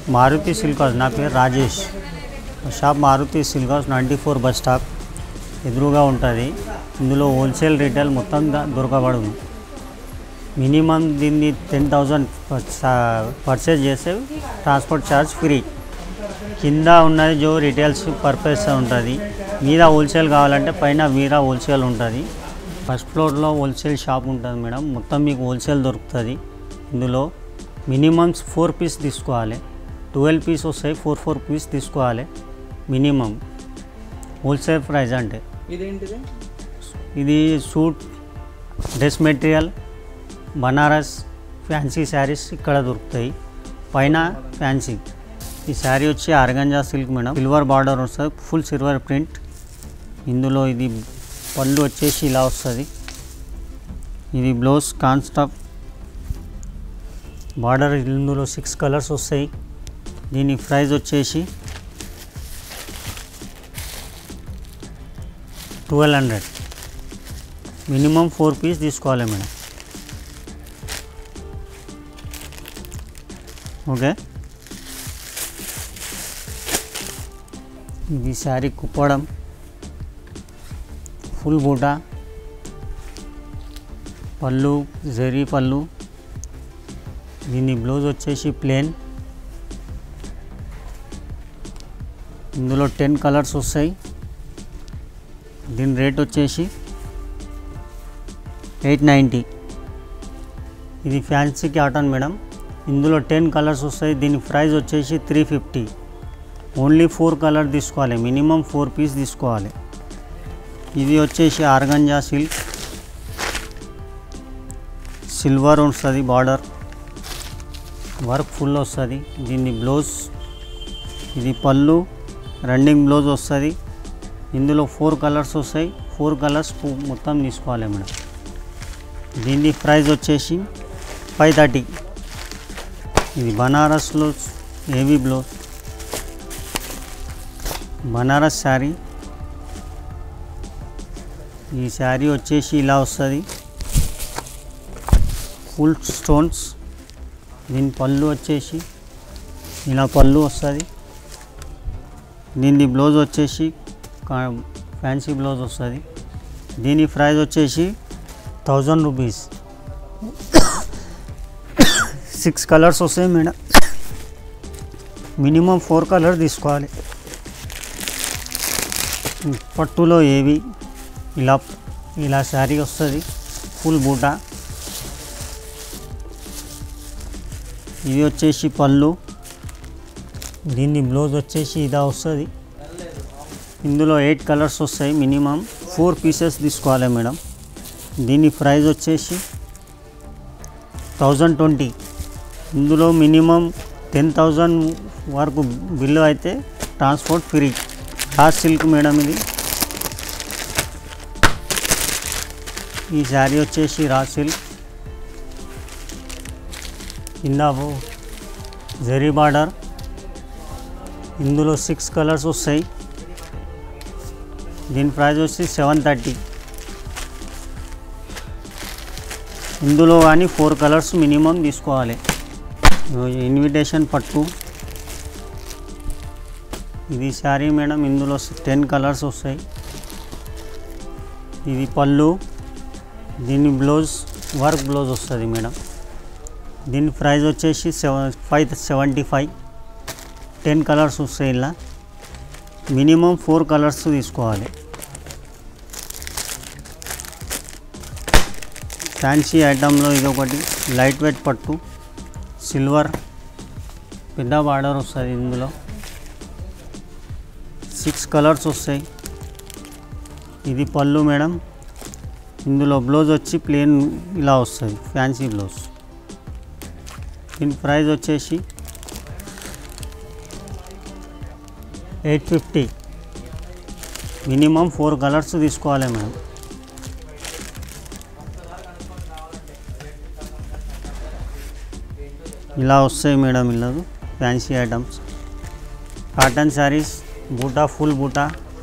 Maruti silk house నా పేరు Rajesh shop Maruti silk house ninety four bus stop ఎదురుగా ఉంటుంది ఇందులో హోల్సేల్ రీటైల్ మొత్తం దా- దొరకబడును మినిమం దీన్ని టెన్ థౌజండ్ పర్చేజ్ చేస్తే ట్రాన్స్పోర్ట్ ఛార్జ్ ఫ్రీ కింద ఉన్నది జో రిటైల్స్ పర్పస్ ఉంటుంది మీద హోల్సేల్ కావాలంటే పైన మీద హోల్సేల్ ఉంటుంది ఫస్ట్ ఫ్లోర్లో హోల్సేల్ షాప్ ఉంటుంది మేడం మొత్తం మీకు హోల్సేల్ దొరుకుతుంది ఇందులో మినిమం ఫోర్ పీస్ తీసుకోవాలి ట్వెల్వ్ పీస్ వస్తాయి ఫోర్ ఫోర్ పీస్ తీసుకోవాలి మినిమం హోల్సేల్ ప్రైస్ అంటే ఇదేంటిది ఇది suit dress material Banaras fancy saris ఇక్కడ దొరుకుతాయి పైన ఫ్యాన్సీ ఈ శారీ వచ్చి organza silk madam silver border వస్తుంది ఫుల్ సిల్వర్ ప్రింట్ ఇందులో ఇది పళ్ళు వచ్చేసి ఇలా వస్తుంది ఇది బ్లౌజ్ కాన్స్టాప్ బార్డర్ ఇందులో సిక్స్ కలర్స్ వస్తాయి దీని ప్రైస్ వచ్చేసి twelve hundred minimum four piece తీసుకోవాలి మేడం ఓకే ఇది శారీ కుప్పడం ఫుల్ బూట పళ్ళు జరీ పళ్ళు దీని బ్లౌజ్ వచ్చేసి ప్లేన్ ఇందులో టెన్ కలర్స్ వస్తాయి దీని రేట్ వచ్చేసి ఎయిట్ నైంటీ ఇది ఫ్యాన్సీ కాటన్ మేడం ఇందులో టెన్ కలర్స్ వస్తాయి దీని ప్రైస్ వచ్చేసి three fifty only four colour తీసుకోవాలి మినిమం ఫోర్ పీస్ తీసుకోవాలి ఇది వచ్చేసి ఆర్గంజా సిల్క్ సిల్వర్ వస్తుంది బార్డర్ వర్క్ ఫుల్ వస్తుంది దీన్ని బ్లౌజ్ ఇది పళ్ళు రన్నింగ్ బ్లౌజ్ వస్తుంది ఇందులో ఫోర్ కలర్స్ వస్తాయి ఫోర్ కలర్స్ మొత్తం తీసుకోవాలి మేడం దీని ప్రైస్ వచ్చేసి ఫైవ్ థర్టీ ఇది బనారస్లో హెవీ బ్లౌజ్ బనారస్ శారీ ఈ శారీ వచ్చేసి ఇలా వస్తుంది ఫుల్ స్టోన్స్ దీని పళ్ళు వచ్చేసి ఇలా పళ్ళు వస్తుంది దీని బ్లౌజ్ వచ్చేసి కా- ఫ్యాన్సీ బ్లౌజ్ వస్తుంది దీని ప్రైస్ వచ్చేసి థౌజండ్ రూపీస్ సిక్స్ కలర్స్ వస్తాయి మేడం మినిమం ఫోర్ కలర్ తీసుకోవాలి పట్టులో ఏవి ఇలా ఇలా శారీ వస్తుంది ఫుల్ బూట ఇది వచ్చేసి పళ్ళు దీన్ని బ్లౌజ్ వచ్చేసి ఇదా వస్తుంది ఇందులో ఎయిట్ కలర్స్ వస్తాయి మినిమం ఫోర్ పీసెస్ తీసుకోవాలి మేడం దీని ప్రైస్ వచ్చేసి థౌజండ్ ట్వంటీ ఇందులో మినిమం టెన్ థౌజండ్ వరకు బిల్లు అయితే transport free raw silk madam ఇది ఈ శారీ వచ్చేసి రా సిల్క్ కింద జరీ బార్డర్ ఇందులో సిక్స్ కలర్స్ వస్తాయి దీని ప్రైస్ వచ్చి సెవెన్ థర్టీ ఇందులో కానీ ఫోర్ కలర్స్ మినిమం తీసుకోవాలి ఇన్విటేషన్ పట్టు ఇది శారీ మేడం ఇందులో టెన్ కలర్స్ వస్తాయి ఇది పళ్ళు దీని బ్లౌజ్ వర్క్ బ్లౌజ్ వస్తుంది మేడం దీని ప్రైస్ వచ్చేసి seven five seventy five ten colours వస్తాయి ఇలా మినిమం ఫోర్ కలర్స్ తీసుకోవాలి ఫ్యాన్సీ ఐటంలో ఇది ఒకటి లైట్ వెయిట్ పట్టు సిల్వర్ పెద్ద బార్డర్ వస్తుంది ఇందులో సిక్స్ కలర్స్ వస్తాయి ఇది పళ్ళు మేడం ఇందులో బ్లౌజ్ వచ్చి ప్లేన్ ఇలా వస్తుంది ఫ్యాన్సీ బ్లౌజ్ దీని ప్రైస్ వచ్చేసి eight fifty minimum four colours తీసుకోవాలి మేడం ఇలా వస్తాయి మేడం ఇలా ఫ్యాన్సీ ఐటమ్స్ కాటన్ శారీస్ బూటా ఫుల్ బూటా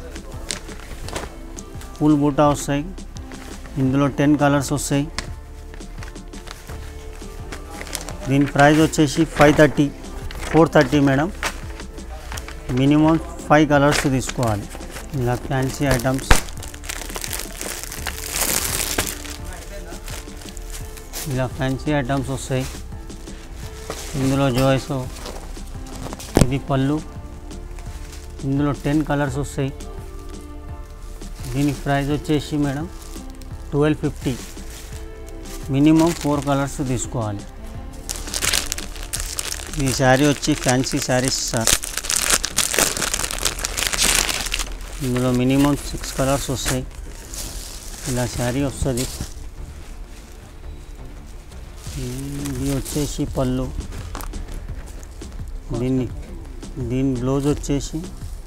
ఫుల్ బూటా వస్తాయి ఇందులో టెన్ కలర్స్ వస్తాయి దీని ప్రైస్ వచ్చేసి five thirty four thirty madam minimum five colours తీసుకోవాలి ఇలా ఫ్యాన్సీ ఐటమ్స్ ఇలా ఫ్యాన్సీ ఐటమ్స్ వస్తాయి ఇందులో జోయిస్ ఇది పళ్ళు ఇందులో టెన్ కలర్స్ వస్తాయి దీని ప్రైస్ వచ్చేసి madam twelve fifty minimum four colours తీసుకోవాలి ఈ శారీ వచ్చి ఫ్యాన్సీ శారీస్ సార్ ఇందులో మినిమం సిక్స్ కలర్స్ వస్తాయి ఇలా శారీ వస్తుంది ఇది వచ్చేసి పళ్ళు దీన్ని దీని బ్లౌజ్ వచ్చేసి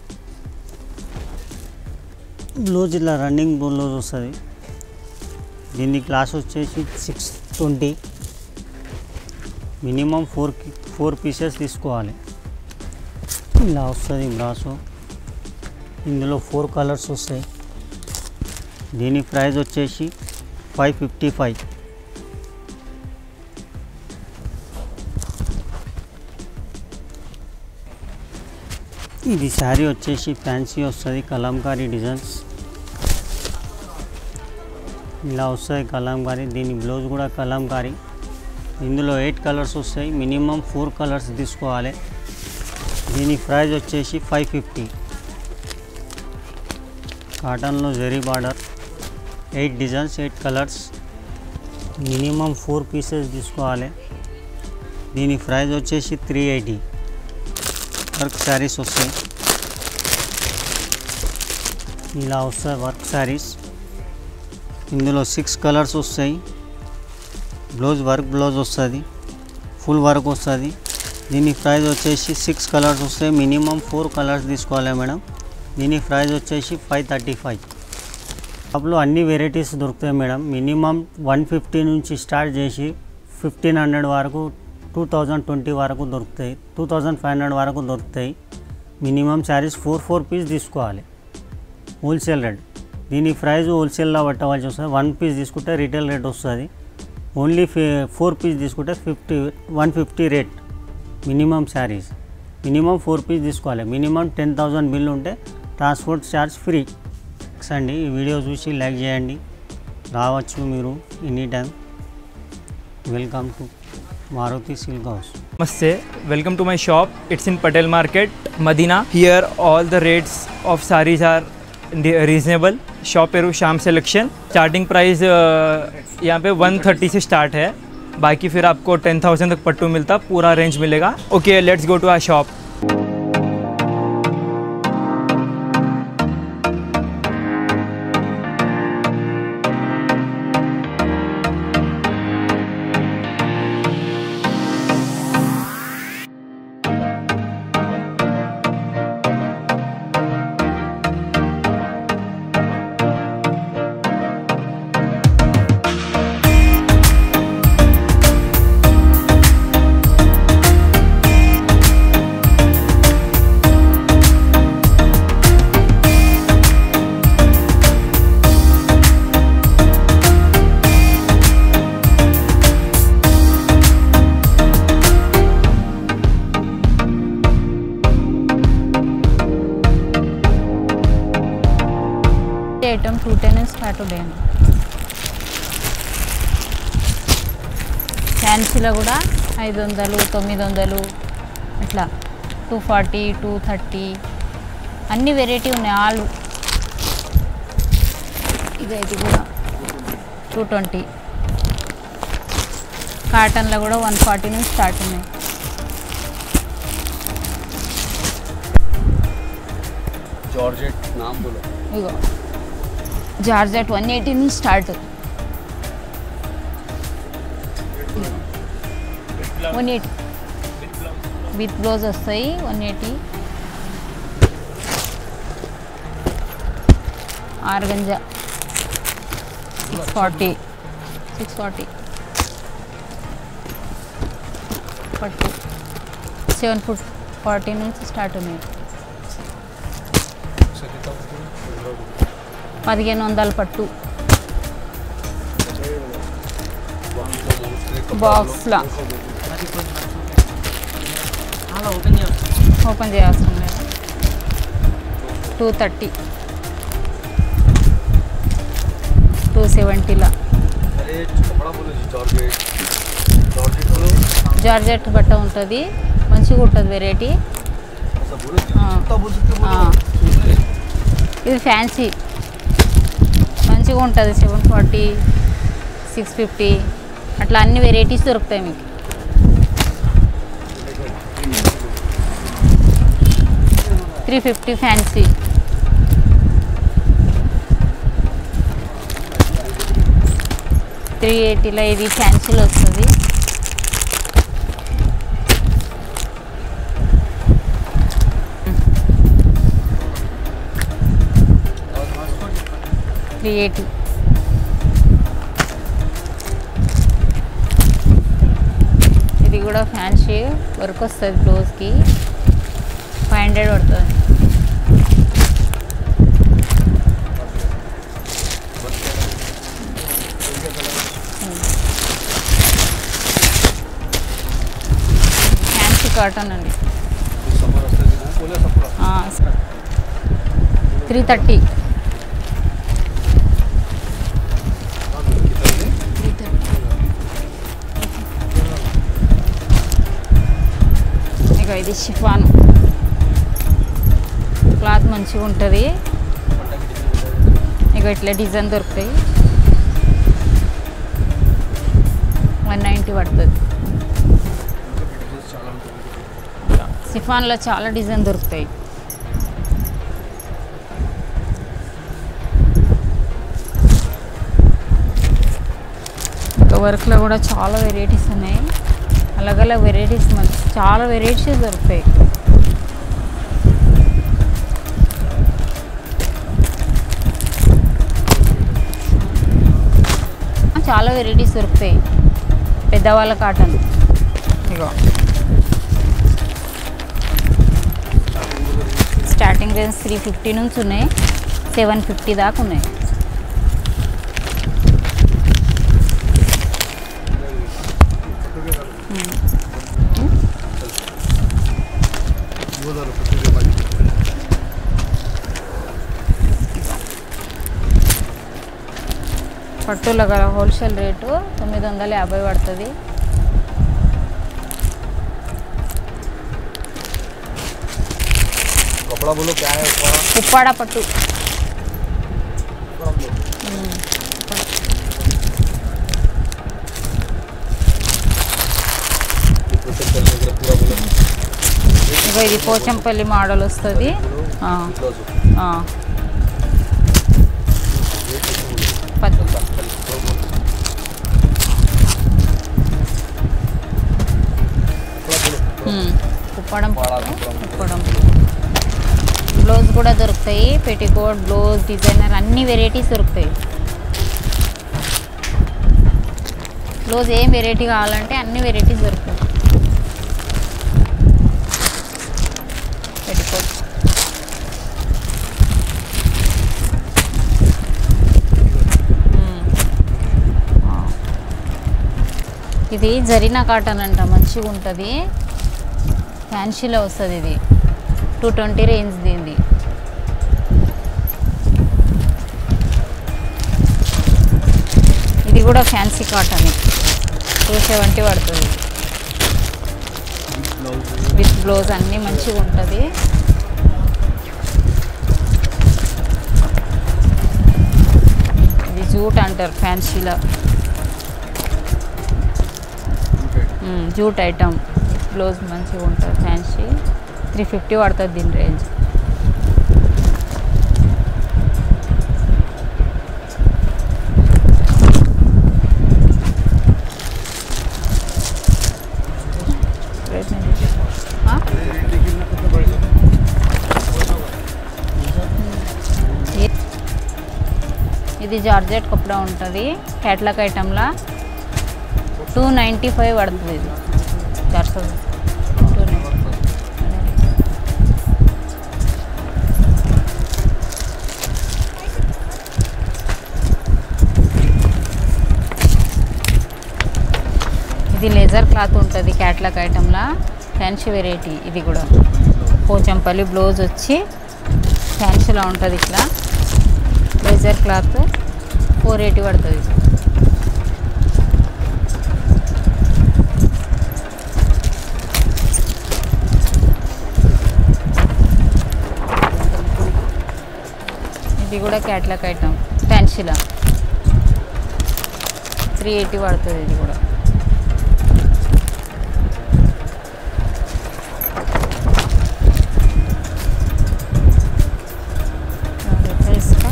బ్లౌజ్ ఇలా రన్నింగ్ బ్లౌజ్ వస్తుంది దీని క్లాస్ వచ్చేసి six twenty minimum four four pieces తీసుకోవాలి ఇలా వస్తుంది బ్రాసు ఇందులో ఫోర్ కలర్స్ వస్తాయి దీని ప్రైస్ వచ్చేసి ఫైవ్ ఫిఫ్టీ ఫైవ్ ఇది శారీ వచ్చేసి ఫ్యాన్సీ వస్తుంది కలంకారీ డిజైన్స్ ఇలా వస్తుంది కలంకారీ దీని బ్లౌజ్ కూడా కలంకారీ ఇందులో ఎయిట్ కలర్స్ వస్తాయి మినిమం ఫోర్ కలర్స్ తీసుకోవాలి దీని ప్రైస్ వచ్చేసి ఫైవ్ ఫిఫ్టీ కాటన్లో zari border eight designs eight colours minimum four pieces తీసుకోవాలి దీని ప్రైస్ వచ్చేసి త్రీ ఎయిటీ వర్క్ శారీస్ వస్తాయి ఇలా వస్తాయి వర్క్ శారీస్ ఇందులో సిక్స్ కలర్స్ వస్తాయి బ్లౌజ్ వర్క్ బ్లౌజ్ వస్తుంది ఫుల్ వర్క్ వస్తుంది దీని ప్రైస్ వచ్చేసి సిక్స్ కలర్స్ వస్తాయి మినిమం ఫోర్ కలర్స్ తీసుకోవాలి మేడం దీని ప్రైస్ వచ్చేసి ఫైవ్ థర్టీ ఫైవ్ షాప్లో అన్ని వెరైటీస్ దొరుకుతాయి మేడం మినిమం వన్ ఫిఫ్టీ నుంచి స్టార్ట్ చేసి ఫిఫ్టీన్ హండ్రెడ్ వరకు టూ థౌజండ్ ట్వంటీ వరకు దొరుకుతాయి టూ థౌజండ్ ఫైవ్ హండ్రెడ్ వరకు దొరుకుతాయి minimum sarees four four piece తీసుకోవాలి హోల్సేల్ రేట్ దీని ప్రైస్ హోల్సేల్లో పట్టవలసి వస్తుంది వన్ పీస్ తీసుకుంటే రీటైల్ రేట్ వస్తుంది ఓన్లీ ఫోర్ పీస్ తీసుకుంటే fifty one fifty rate minimum sarees minimum four piece తీసుకోవాలి మినిమం టెన్ థౌజండ్ బిల్ ఉంటే ట్రాన్స్పోర్ట్ ఛార్జ్ ఫ్రీ థ్యాంక్స్ అండి ఈ వీడియో చూసి లైక్ చేయండి రావచ్చు మీరు any time welcome to Maruti silk house Namaste, welcome to my shop. It's in Patel Market, Madina. Here all the rates of sarees are the- reasonable. Shop पेरू शाम selection starting price यहाँ पे 130 से start है बाकी फिर आपको 10,000 तक पट्टू मिलता पूरा रेंज मिलेगा okay let's go to our shop item two ten start ఉంటాయండి ఫ్యాన్సీలో కూడా ఐదు వందలు తొమ్మిది వందలు ఇట్లా టూ ఫార్టీ టూ థర్టీ అన్ని వెరైటీ ఉన్నాయి ఆలు ఇక ఇది కూడా టూ ట్వంటీ కాటన్లో కూడా వన్ ఫార్టీ నుంచి స్టార్ట్ ఉన్నాయి जॉर्जेट नाम बोलो ఇగో జార్జెట్ వన్ ఎయిటీ నుంచి start one eighty with blouse వస్తాయి వన్ ఎయిటీ ఆరుగంజా సిక్స్ ఫార్టీ సిక్స్ ఫార్టీ పట్టు సెవెన్ ఫుట్ ఫార్టీ నుంచి స్టార్ట్ ఉన్నాయి పదిహేను వందల పట్టు బాక్స్లా ఓపెన్ చేయాల్సిన లేదు టూ థర్టీ టూ సెవెంటీలా अरे कपड़ा बोलो जी जॉर्जेट जॉर्जेट बोलो జార్జెట్ బట్ట ఉంటుంది మంచిగా ఉంటుంది వెరైటీ ऐसा बोलो जी हाँ। जितना बोल सकते हो हाँ। बोलो ఇది ఫ్యాన్సీ మంచిగా ఉంటుంది సెవెన్ ఫార్టీ సిక్స్ ఫిఫ్టీ అట్లా అన్ని వెరైటీస్ దొరుకుతాయి మీకు త్రీ ఫిఫ్టీ ఫ్యాన్సీ త్రీ ఎయిటీలో ఇది ఫ్యాన్సీలో వస్తుంది త్రీ ఎయిటీ ఇది కూడా ఫ్యాన్సీ వర్క్ వస్తుంది బ్లౌజ్కి ఫైవ్ హండ్రెడ్ పడుతుంది ఫ్యాన్సీ కాటన్ అండి समर रास्ते से ना बोले सपड़ा త్రీ థర్టీ ఇక ఇది షిఫాన్ క్లాత్ మంచిగా ఉంటుంది ఇక ఇట్లా డిజైన్ దొరుకుతాయి వన్ నైంటీ పడుతుంది సిఫాన్లో చాలా డిజైన్ దొరుకుతాయి ఇంకా వర్క్లో కూడా చాలా వెరైటీస్ ఉన్నాయి అలగల వెరైటీస్ మంచి చాలా వెరైటీస్ దొరుకుతాయి చాలా వెరైటీస్ దొరుకుతాయి పెద్దవాళ్ళ కాటన్ ఇగో స్టార్టింగ్ రేంజ్ త్రీ ఫిఫ్టీ నుంచి ఉన్నాయి సెవెన్ ఫిఫ్టీ దాకా ఉన్నాయి वो जरा पत्ते के बाद పట్టుల గల హోల్సేల్ రేటు తొమ్మిది వందల యాభై పడుతుంది कपड़ा बोलो क्या है कपड़ा ఉప్పాడ పట్టు पूरा बोलो ఇగో ఇది పోచంపల్లి మోడల్ వస్తుంది ఆ, ब्लाउज ఆ. పత్- ఉమ్, కుప్పడం పట్టు, కుప్పడం బ్లౌజ్ కూడా దొరుకుతాయి పెట్టికోట్ బ్లౌజ్ డిజైనర్ అన్ని వెరైటీస్ దొరుకుతాయి బ్లౌజ్ ఏం వెరైటీ కావాలంటే అన్ని వెరైటీస్ దొరుకుతాయి పెట్టికోట్ మ్మ్. ఆ. ఇది జరీనా కాటన్ అంట మంచిగా ఉంటుంది ఫ్యాన్సీలో వస్తుంది ఇది టూ ట్వంటీ రేంజ్ దీనిది ఇది కూడా ఫ్యాన్సీ కాటన్ టూ సెవెంటీ పడుతుంది విత్ బ్లౌజ్ అన్నీ మంచిగా ఉంటుంది ఇది జూట్ అంటారు ఫ్యాన్సీలో మ్మ్, జూట్ ఐటమ్ బ్లౌజ్ మంచిగా ఉంటుంది ఫ్యాన్సీ త్రీ ఫిఫ్టీ పడుతుంది దీని రేంజ్ రేట్ నేను చూపిస్తా. ఆ? ఏ- ఇది జార్జెట్ కప్పుడా ఉంటుంది క్యాట్లాక్ ఐటమ్లా టూ నైంటీ ఫైవ్ పడుతుంది ఇది చార్సల్ టూ ఇది లెజర్ క్లాత్ ఉంటుంది క్యాట్లాక్ ఐటమ్లా ఫ్యాన్సీ వెరైటీ ఇది కూడా పోచంపల్లి బ్లౌజ్ వచ్చి ఫ్యాన్సీలో ఉంటుంది ఇట్లా లెజర్ క్లాత్ ఫోర్ ఎయిటీ పడుతుంది ఇది కూడా క్యాట్లాక్ ఐటమ్ ఫ్యాన్సీలా త్రీ ఎయిటీ పడుతుంది ఇది కూడా और इधर इसका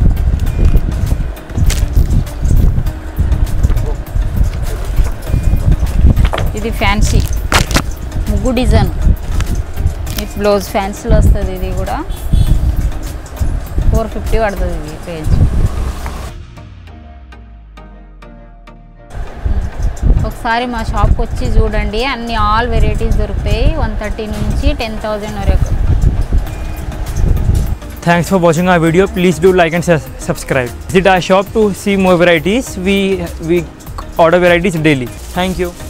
ఇది ఫ్యాన్సీ ముగ్గు డిజైన్ ఇది బ్లౌజ్ ఫ్యాన్సీలో వస్తుంది ఇది కూడా ఫోర్ ఫిఫ్టీ పడుతుంది ఇది రేంజ్ ఒకసారి మా షాప్కి వచ్చి చూడండి అన్ని ఆల్ వెరైటీస్ దొరుకుతాయి వన్ థర్టీ నుంచి టెన్ థౌజండ్ వరకు Thanks for watching our video. Please do like and sus- subscribe. Visit our shop to see more varieties. We we order varieties daily. Thank you.